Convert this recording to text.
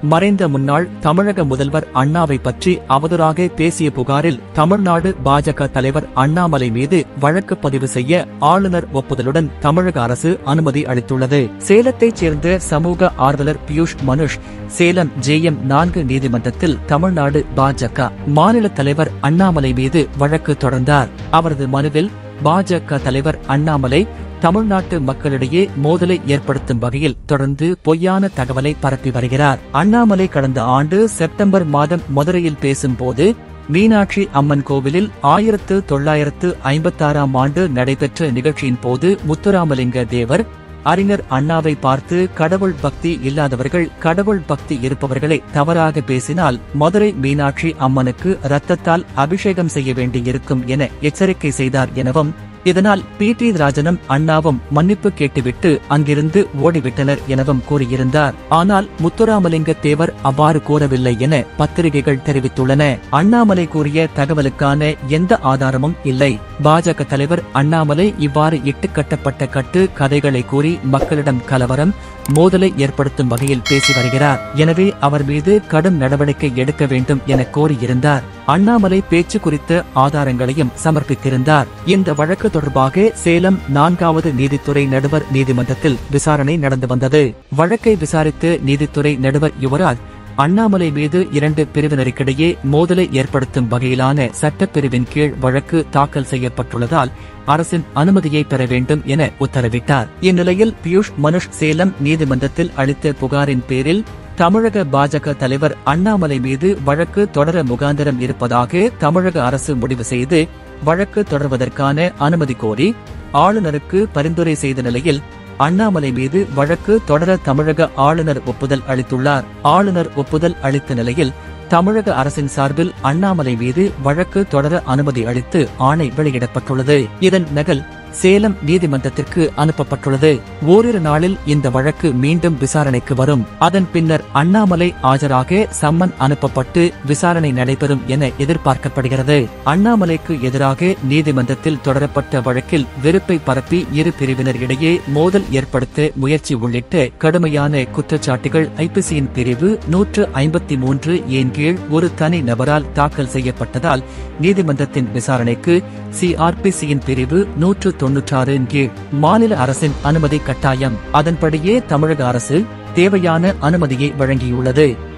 மறைந்த முன்னாள் தமிழக முதல்வர் அண்ணாவை பற்றி அவதூறாக பேசிய புகாரில் தமிழ்நாடு பாஜக தலைவர் அண்ணாமலை மீது வழக்கு பதிவு செய்ய ஆளுநர் ஒப்புதலுடன் தமிழக அரசு அனுமதி அளித்துள்ளது சேலத்தைச் சேர்ந்த சமூக ஆர்வலர் பியூஷ் மனுஷ் சேலம் ஜேஎம் நான்கு நீதிமன்றத்தில் தமிழ்நாடு பாஜக மாநில தலைவர் அண்ணாமலை மீது வழக்கு தொடர்ந்தார் அவரது மனுவில் பாஜக தலைவர் அண்ணாமலை தமிழ்நாட்டு மக்களிடையே மோதலை ஏற்படுத்தும் வகையில் தொடர்ந்து பொய்யான தகவலை பரப்பி வருகிறார் அண்ணாமலை கடந்த ஆண்டு செப்டம்பர் மாதம் மதுரையில் பேசும்போது மீனாட்சி அம்மன் கோவிலில் ஆயிரத்து தொள்ளாயிரத்து ஐம்பத்தாறாம் ஆண்டு நடைபெற்ற நிகழ்ச்சியின் போது முத்துராமலிங்க தேவர் அறிஞர் அண்ணாவை பார்த்து கடவுள் பக்தி இல்லாதவர்கள் கடவுள் பக்தி இருப்பவர்களை தவறாக பேசினால் மதுரை மீனாட்சி அம்மனுக்கு ரத்தத்தால் அபிஷேகம் செய்ய வேண்டியிருக்கும் என எச்சரிக்கை செய்தார் எனவும் இதனால் பி டி ராஜனும் அண்ணாவும் மன்னிப்பு கேட்டுவிட்டு அங்கிருந்து ஓடிவிட்டனர் எனவும் கூறியிருந்தார் ஆனால் முத்துராமலிங்க தேவர் அவ்வாறு கூறவில்லை என பத்திரிகைகள் தெரிவித்துள்ளன அண்ணாமலை கூறிய தகவலுக்கான எந்த ஆதாரமும் இல்லை பாஜக தலைவர் அண்ணாமலை இவ்வாறு இட்டுக்கட்டப்பட்ட கட்டு கதைகளை கூறி மக்களிடம் கலவரம் மோதலை ஏற்படுத்தும் வகையில் பேசி வருகிறார் எனவே அவர் மீது கடும் நடவடிக்கை எடுக்க வேண்டும் என கோரியிருந்தார் அண்ணாமலை பேச்சு குறித்த ஆதாரங்களையும் சமர்ப்பித்திருந்தார் இந்த வழக்கு தொடர்பாக சேலம் நான்காவது நீதித்துறை நடுவர் நீதிமன்றத்தில் விசாரணை நடந்து வந்தது வழக்கை விசாரித்த நீதித்துறை நடுவர் யுவராஜ் அண்ணாமலை மீது இரண்டு பிரிவினருக்கிடையே மோதலை ஏற்படுத்தும் வகையிலான சட்டப்பிரிவின் கீழ் வழக்கு தாக்கல் செய்யப்பட்டுள்ளதால் அரசின் அனுமதியை பெற வேண்டும் என உத்தரவிட்டார் இந்நிலையில் பியூஷ் மனுஷ் சேலம் நீதிமன்றத்தில் அளித்த புகாரின் பேரில் தமிழக பாஜக தலைவர் அண்ணாமலை மீது வழக்கு தொடர முகாந்திரம் இருப்பதாக தமிழக அரசு முடிவு செய்து வழக்கு தொடர்வதற்கான அனுமதி கோரி ஆளுநருக்கு பரிந்துரை செய்த நிலையில் அண்ணாமலை மீது வழக்கு தொடர தமிழக ஆளுநர் ஒப்புதல் அளித்துள்ளார் ஆளுநர் ஒப்புதல் அளித்த நிலையில் தமிழக அரசின் சார்பில் அண்ணாமலை மீது வழக்கு தொடர அனுமதி அளித்து ஆணை வெளியிடப்பட்டுள்ளது இதன் நகல் சேலம் நீதிமன்றத்திற்கு அனுப்பப்பட்டுள்ளது ஓரிரு நாளில் இந்த வழக்கு மீண்டும் விசாரணைக்கு வரும் அதன் பின்னர் அண்ணாமலை ஆஜராக சம்மன் அனுப்பப்பட்டு விசாரணை நடைபெறும் என எதிர்பார்க்கப்படுகிறது அண்ணாமலைக்கு எதிராக நீதிமன்றத்தில் தொடரப்பட்ட வழக்கில் வெறுப்பை பரப்பி இரு பிரிவினர் இடையே மோதல் ஏற்படுத்த முயற்சி உள்ளிட்ட கடுமையான குற்றச்சாட்டுகள் ஐபிசியின் பிரிவு நூற்று ஐம்பத்தி மூன்று ஏன் கீழ் ஒரு தனி நபரால் தாக்கல் செய்யப்பட்டதால் நீதிமன்றத்தின் விசாரணைக்கு சிஆர்பிசியின் பிரிவு நூற்று தொன்னூற்றாறு கீழ் மாநில அரசின் அனுமதி கட்டாயம் அதன்படியே தமிழக அரசு தேவையான அனுமதியை வழங்கியுள்ளது